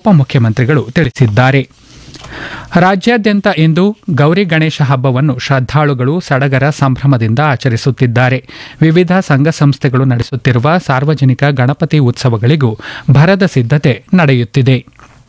ಉಪಮುಖ್ಯಮಂತ್ರಿಗಳು ತಿಳಿಸಿದ್ದಾರೆ ರಾಜ್ಯಾದ್ಯಂತ ಇಂದು ಗೌರಿ ಗಣೇಶ ಹಬ್ಬವನ್ನು ಶ್ರದ್ಧಾಳುಗಳು ಸಡಗರ ಸಂಭ್ರಮದಿಂದ ಆಚರಿಸುತ್ತಿದ್ದಾರೆ ವಿವಿಧ ಸಂಘ ಸಂಸ್ಥೆಗಳು ನಡೆಸುತ್ತಿರುವ ಸಾರ್ವಜನಿಕ ಗಣಪತಿ ಉತ್ಸವಗಳಿಗೂ ಭರದ ಸಿದ್ಧತೆ ನಡೆಯುತ್ತಿದೆ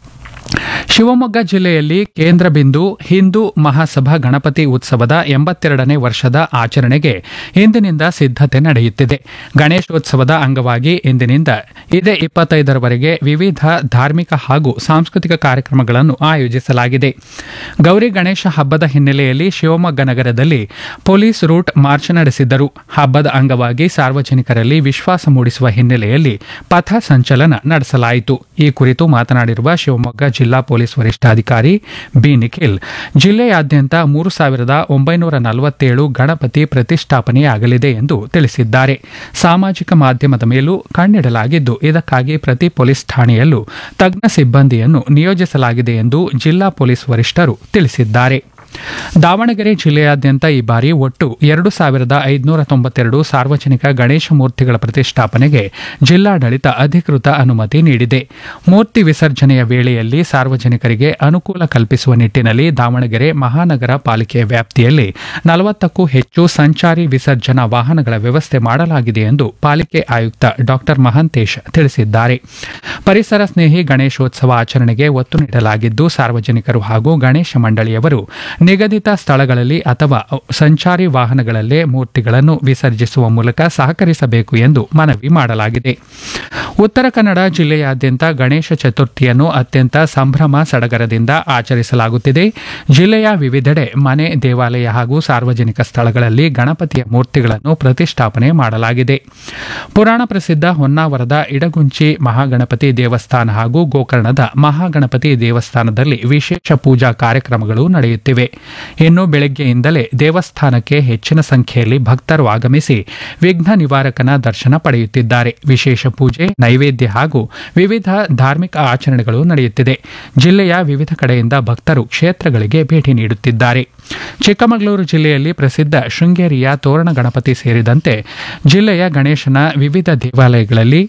ಶಿವಮೊಗ್ಗ ಜಿಲ್ಲೆಯಲ್ಲಿ ಕೇಂದ್ರ ಬಿಂದು ಹಿಂದೂ ಮಹಾಸಭಾ ಗಣಪತಿ ಉತ್ಸವದ ಎಂಬತ್ತೆರಡನೇ ವರ್ಷದ ಆಚರಣೆಗೆ ಇಂದಿನಿಂದ ಸಿದ್ಧತೆ ನಡೆಯುತ್ತಿದೆ ಗಣೇಶೋತ್ಸವದ ಅಂಗವಾಗಿ ಇಂದಿನಿಂದ ಇದೇ ಇಪ್ಪತ್ತೈದರವರೆಗೆ ವಿವಿಧ ಧಾರ್ಮಿಕ ಹಾಗೂ ಸಾಂಸ್ಕೃತಿಕ ಕಾರ್ಯಕ್ರಮಗಳನ್ನು ಆಯೋಜಿಸಲಾಗಿದೆ ಗೌರಿ ಗಣೇಶ ಹಬ್ಬದ ಹಿನ್ನೆಲೆಯಲ್ಲಿ ಶಿವಮೊಗ್ಗ ನಗರದಲ್ಲಿ ಪೊಲೀಸ್ ರೂಟ್ ಮಾರ್ಚ್ ನಡೆಸಿದ್ದರು ಹಬ್ಬದ ಅಂಗವಾಗಿ ಸಾರ್ವಜನಿಕರಲ್ಲಿ ವಿಶ್ವಾಸ ಮೂಡಿಸುವ ಹಿನ್ನೆಲೆಯಲ್ಲಿ ಪಥ ಸಂಚಲನ ನಡೆಸಲಾಯಿತು ಈ ಕುರಿತು ಮಾತನಾಡಿರುವ ಶಿವಮೊಗ್ಗ ಜಿಲ್ಲಾ ಪೊಲೀಸ್ ವರಿಷ್ಠಾಧಿಕಾರಿ ಬಿ ನಿಖಿಲ್ ಜಿಲ್ಲೆಯಾದ್ಯಂತ ಮೂರು ಸಾವಿರದ ಒಂಬೈನೂರ ನಲವತ್ತೇಳು ಗಣಪತಿ ಪ್ರತಿಷ್ಠಾಪನೆಯಾಗಲಿದೆ ಎಂದು ತಿಳಿಸಿದ್ದಾರೆ ಸಾಮಾಜಿಕ ಮಾಧ್ಯಮದ ಮೇಲೂ ಕಣ್ಣಿಡಲಾಗಿದ್ದು ಇದಕ್ಕಾಗಿ ಪ್ರತಿ ಪೊಲೀಸ್ ಠಾಣೆಯಲ್ಲೂ ತಜ್ಞ ಸಿಬ್ಬಂದಿಯನ್ನು ನಿಯೋಜಿಸಲಾಗಿದೆ ಎಂದು ಜಿಲ್ಲಾ ಪೊಲೀಸ್ ವರಿಷ್ಠರು ತಿಳಿಸಿದ್ದಾರೆ ದಾವಣಗೆರೆ ಜಿಲ್ಲೆಯಾದ್ಯಂತ ಈ ಬಾರಿ ಒಟ್ಟು ಎರಡು ಸಾವಿರದ ಐದುನೂರ ತೊಂಬತ್ತೆರಡು ಸಾರ್ವಜನಿಕ ಗಣೇಶ ಮೂರ್ತಿಗಳ ಪ್ರತಿಷ್ಠಾಪನೆಗೆ ಜಿಲ್ಲಾಡಳಿತ ಅಧಿಕೃತ ಅನುಮತಿ ನೀಡಿದೆ ಮೂರ್ತಿ ವಿಸರ್ಜನೆಯ ವೇಳೆಯಲ್ಲಿ ಸಾರ್ವಜನಿಕರಿಗೆ ಅನುಕೂಲ ಕಲ್ಪಿಸುವ ನಿಟ್ಟಿನಲ್ಲಿ ದಾವಣಗೆರೆ ಮಹಾನಗರ ಪಾಲಿಕೆಯ ವ್ಯಾಪ್ತಿಯಲ್ಲಿ ನಲವತ್ತಕ್ಕೂ ಹೆಚ್ಚು ಸಂಚಾರಿ ವಿಸರ್ಜನಾ ವಾಹನಗಳ ವ್ಯವಸ್ಥೆ ಮಾಡಲಾಗಿದೆ ಎಂದು ಪಾಲಿಕೆ ಆಯುಕ್ತ ಡಾಕ್ಟರ್ ಮಹಾಂತೇಶ್ ತಿಳಿಸಿದ್ದಾರೆ ಪರಿಸರ ಸ್ನೇಹಿ ಗಣೇಶೋತ್ಸವ ಆಚರಣೆಗೆ ಒತ್ತು ನೀಡಲಾಗಿದ್ದು ಸಾರ್ವಜನಿಕರು ಹಾಗೂ ಗಣೇಶ ಮಂಡಳಿಯವರು ನಿಗದಿತ ಸ್ಥಳಗಳಲ್ಲಿ ಅಥವಾ ಸಂಚಾರಿ ವಾಹನಗಳಲ್ಲೇ ಮೂರ್ತಿಗಳನ್ನು ವಿಸರ್ಜಿಸುವ ಮೂಲಕ ಸಹಕರಿಸಬೇಕು ಎಂದು ಮನವಿ ಮಾಡಲಾಗಿದೆ ಉತ್ತರ ಕನ್ನಡ ಜಿಲ್ಲೆಯಾದ್ಯಂತ ಗಣೇಶ ಚತುರ್ಥಿಯನ್ನು ಅತ್ಯಂತ ಸಂಭ್ರಮ ಸಡಗರದಿಂದ ಆಚರಿಸಲಾಗುತ್ತಿದೆ ಜಿಲ್ಲೆಯ ವಿವಿಧೆಡೆ ಮನೆ ದೇವಾಲಯ ಹಾಗೂ ಸಾರ್ವಜನಿಕ ಸ್ಥಳಗಳಲ್ಲಿ ಗಣಪತಿಯ ಮೂರ್ತಿಗಳನ್ನು ಪ್ರತಿಷ್ಠಾಪನೆ ಮಾಡಲಾಗಿದೆ ಪುರಾಣ ಪ್ರಸಿದ್ಧ ಹೊನ್ನಾವರದ ಇಡಗುಂಚಿ ಮಹಾಗಣಪತಿ ದೇವಸ್ಥಾನ ಹಾಗೂ ಗೋಕರ್ಣದ ಮಹಾಗಣಪತಿ ದೇವಸ್ಥಾನದಲ್ಲಿ ವಿಶೇಷ ಪೂಜಾ ಕಾರ್ಯಕ್ರಮಗಳು ನಡೆಯುತ್ತಿವೆ ಇನ್ನು ಬೆಳಗ್ಗೆಯಿಂದಲೇ ದೇವಸ್ಥಾನಕ್ಕೆ ಹೆಚ್ಚಿನ ಸಂಖ್ಯೆಯಲ್ಲಿ ಭಕ್ತರು ಆಗಮಿಸಿ ವಿಘ್ನ ನಿವಾರಕನ ದರ್ಶನ ಪಡೆಯುತ್ತಿದ್ದಾರೆ ವಿಶೇಷ ಪೂಜೆ ನೈವೇದ್ಯ ಹಾಗೂ ವಿವಿಧ ಧಾರ್ಮಿಕ ಆಚರಣೆಗಳು ನಡೆಯುತ್ತಿದೆ ಜಿಲ್ಲೆಯ ವಿವಿಧ ಕಡೆಯಿಂದ ಭಕ್ತರು ಕ್ಷೇತ್ರಗಳಿಗೆ ಭೇಟಿ ನೀಡುತ್ತಿದ್ದಾರೆ ಚಿಕ್ಕಮಗಳೂರು ಜಿಲ್ಲೆಯಲ್ಲಿ ಪ್ರಸಿದ್ಧ ಶೃಂಗೇರಿಯ ತೋರಣ ಗಣಪತಿ ಸೇರಿದಂತೆ ಜಿಲ್ಲೆಯ ಗಣೇಶನ ವಿವಿಧ ದೇವಾಲಯಗಳಲ್ಲಿ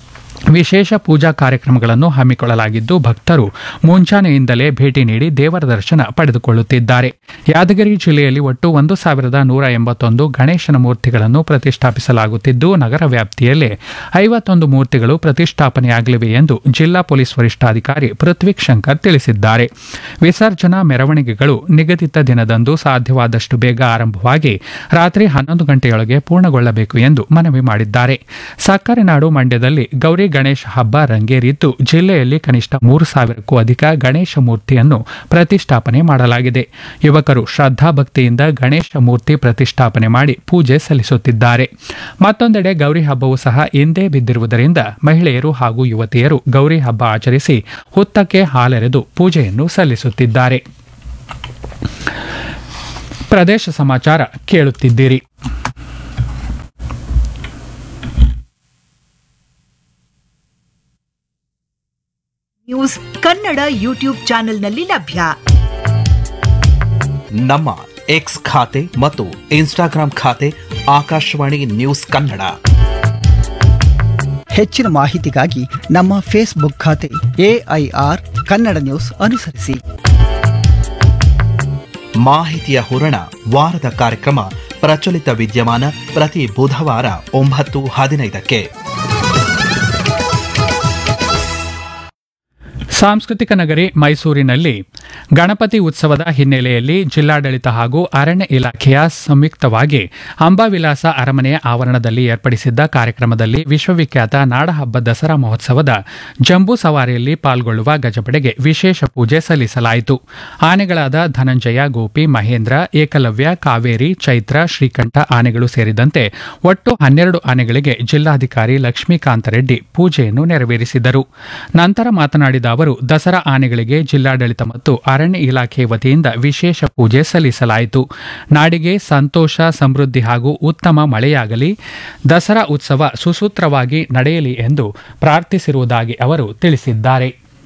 ವಿಶೇಷ ಪೂಜಾ ಕಾರ್ಯಕ್ರಮಗಳನ್ನು ಹಮ್ಮಿಕೊಳ್ಳಲಾಗಿದ್ದು ಭಕ್ತರು ಮುಂಚಾನೆಯಿಂದಲೇ ಭೇಟಿ ನೀಡಿ ದೇವರ ದರ್ಶನ ಪಡೆದುಕೊಳ್ಳುತ್ತಿದ್ದಾರೆ ಯಾದಗಿರಿ ಜಿಲ್ಲೆಯಲ್ಲಿ ಒಟ್ಟು ಒಂದು ಸಾವಿರದ ನೂರ ಎಂಬತ್ತೊಂದು ಗಣೇಶನ ಮೂರ್ತಿಗಳನ್ನು ಪ್ರತಿಷ್ಠಾಪಿಸಲಾಗುತ್ತಿದ್ದು ನಗರ ವ್ಯಾಪ್ತಿಯಲ್ಲೇ ಐವತ್ತೊಂದು ಮೂರ್ತಿಗಳು ಪ್ರತಿಷ್ಠಾಪನೆಯಾಗಲಿವೆ ಎಂದು ಜಿಲ್ಲಾ ಪೊಲೀಸ್ ವರಿಷ್ಠಾಧಿಕಾರಿ ಪೃಥ್ವಿಕ್ ಶಂಕರ್ ತಿಳಿಸಿದ್ದಾರೆ ವಿಸರ್ಜನಾ ಮೆರವಣಿಗೆಗಳು ನಿಗದಿತ ದಿನದಂದು ಸಾಧ್ಯವಾದಷ್ಟು ಬೇಗ ಆರಂಭವಾಗಿ ರಾತ್ರಿ ಹನ್ನೊಂದು ಗಂಟೆಯೊಳಗೆ ಪೂರ್ಣಗೊಳ್ಳಬೇಕು ಎಂದು ಮನವಿ ಮಾಡಿದ್ದಾರೆ ಸಕ್ಕರೆ ನಾಡು ಮಂಡ್ಯದಲ್ಲಿ ಗೌರಿ ಗಣೇಶ ಹಬ್ಬ ರಂಗೇರಿದ್ದು ಜಿಲ್ಲೆಯಲ್ಲಿ ಕನಿಷ್ಠ ಮೂರು ಸಾವಿರಕ್ಕೂ ಅಧಿಕ ಗಣೇಶ ಮೂರ್ತಿಯನ್ನು ಪ್ರತಿಷ್ಠಾಪನೆ ಮಾಡಲಾಗಿದೆ ಯುವಕರು ಶ್ರದ್ಧಾಭಕ್ತಿಯಿಂದ ಗಣೇಶ ಮೂರ್ತಿ ಪ್ರತಿಷ್ಠಾಪನೆ ಮಾಡಿ ಪೂಜೆ ಸಲ್ಲಿಸುತ್ತಿದ್ದಾರೆ ಮತ್ತೊಂದೆಡೆ ಗೌರಿ ಹಬ್ಬವು ಸಹ ಎಂದೇ ಬಿದ್ದಿರುವುದರಿಂದ ಮಹಿಳೆಯರು ಹಾಗೂ ಯುವತಿಯರು ಗೌರಿ ಹಬ್ಬ ಆಚರಿಸಿ ಹುತ್ತಕ್ಕೆ ಹಾಲೆರೆದು ಪೂಜೆಯನ್ನು ಸಲ್ಲಿಸುತ್ತಿದ್ದಾರೆ ಪ್ರದೇಶ ಸಮಾಚಾರ ಕೇಳುತ್ತಿದ್ದೀರಿ ನ್ಯೂಸ್ ಕನ್ನಡ ಯೂಟ್ಯೂಬ್ ಚಾನೆಲ್ನಲ್ಲಿ ಲಭ್ಯ ನಮ್ಮ ಎಕ್ಸ್ ಖಾತೆ ಮತ್ತು ಇನ್ಸ್ಟಾಗ್ರಾಂ ಖಾತೆ ಆಕಾಶವಾಣಿ ನ್ಯೂಸ್ ಕನ್ನಡ ಹೆಚ್ಚಿನ ಮಾಹಿತಿಗಾಗಿ ನಮ್ಮ ಫೇಸ್ಬುಕ್ ಖಾತೆ ಎಐಆರ್ ಕನ್ನಡ ನ್ಯೂಸ್ ಅನುಸರಿಸಿ ಮಾಹಿತಿಯ ಹೂರಣ ವಾರದ ಕಾರ್ಯಕ್ರಮ ಪ್ರಚಲಿತ ವಿದ್ಯಮಾನ ಪ್ರತಿ ಬುಧವಾರ ಒಂಬತ್ತು ಹದಿನೈದಕ್ಕೆ ಸಾಂಸ್ಕೃತಿಕ ನಗರಿ ಮೈಸೂರಿನಲ್ಲಿ ಗಣಪತಿ ಉತ್ಸವದ ಹಿನ್ನೆಲೆಯಲ್ಲಿ ಜಿಲ್ಲಾಡಳಿತ ಹಾಗೂ ಅರಣ್ಯ ಇಲಾಖೆಯ ಸಂಯುಕ್ತವಾಗಿ ಅಂಬಾವಿಲಾಸ ಅರಮನೆಯ ಆವರಣದಲ್ಲಿ ಏರ್ಪಡಿಸಿದ್ದ ಕಾರ್ಯಕ್ರಮದಲ್ಲಿ ವಿಶ್ವವಿಖ್ಯಾತ ನಾಡಹಬ್ಬ ದಸರಾ ಮಹೋತ್ಸವದ ಜಂಬೂ ಸವಾರಿಯಲ್ಲಿ ಪಾಲ್ಗೊಳ್ಳುವ ಗಜಪಡೆಗೆ ವಿಶೇಷ ಪೂಜೆ ಸಲ್ಲಿಸಲಾಯಿತು ಆನೆಗಳಾದ ಧನಂಜಯ ಗೋಪಿ ಮಹೇಂದ್ರ ಏಕಲವ್ಯ ಕಾವೇರಿ ಚೈತ್ರ ಶ್ರೀಕಂಠ ಆನೆಗಳು ಸೇರಿದಂತೆ ಒಟ್ಟು ಹನ್ನೆರಡು ಆನೆಗಳಿಗೆ ಜಿಲ್ಲಾಧಿಕಾರಿ ಲಕ್ಷ್ಮೀಕಾಂತ ರೆಡ್ಡಿ ಪೂಜೆಯನ್ನು ನೆರವೇರಿಸಿದರು ನಂತರ ಮಾತನಾಡಿದ ಅವರು ದಸರಾ ಆನೆಗಳಿಗೆ ಜಿಲ್ಲಾಡಳಿತ ಮತ್ತು ಅರಣ್ಯ ಇಲಾಖೆ ವತಿಯಿಂದ ವಿಶೇಷ ಪೂಜೆ ಸಲ್ಲಿಸಲಾಯಿತು ನಾಡಿಗೆ ಸಂತೋಷ ಸಮೃದ್ಧಿ ಹಾಗೂ ಉತ್ತಮ ಮಳೆಯಾಗಲಿ ದಸರಾ ಉತ್ಸವ ಸುಸೂತ್ರವಾಗಿ ನಡೆಯಲಿ ಎಂದು ಪ್ರಾರ್ಥಿಸಿರುವುದಾಗಿ ಅವರು ತಿಳಿಸಿದ್ದಾರೆ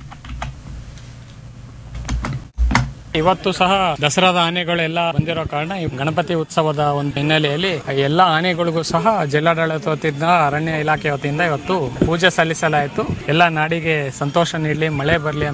ಇವತ್ತು ಸಹ ದಸರಾದ ಆನೆಗಳೆಲ್ಲ ಬಂದಿರೋ ಕಾರಣ ಈ ಗಣಪತಿ ಉತ್ಸವದ ಒಂದು ಹಿನ್ನೆಲೆಯಲ್ಲಿ ಎಲ್ಲ ಆನೆಗಳಿಗೂ ಸಹ ಜಿಲ್ಲಾಡಳಿತ ವತಿಯಿಂದ ಅರಣ್ಯ ಇಲಾಖೆ ವತಿಯಿಂದ ಇವತ್ತು ಪೂಜೆ ಸಲ್ಲಿಸಲಾಯಿತು ಎಲ್ಲ ನಾಡಿಗೆ ಸಂತೋಷ ನೀಡಲಿ ಮಳೆ ಬರಲಿ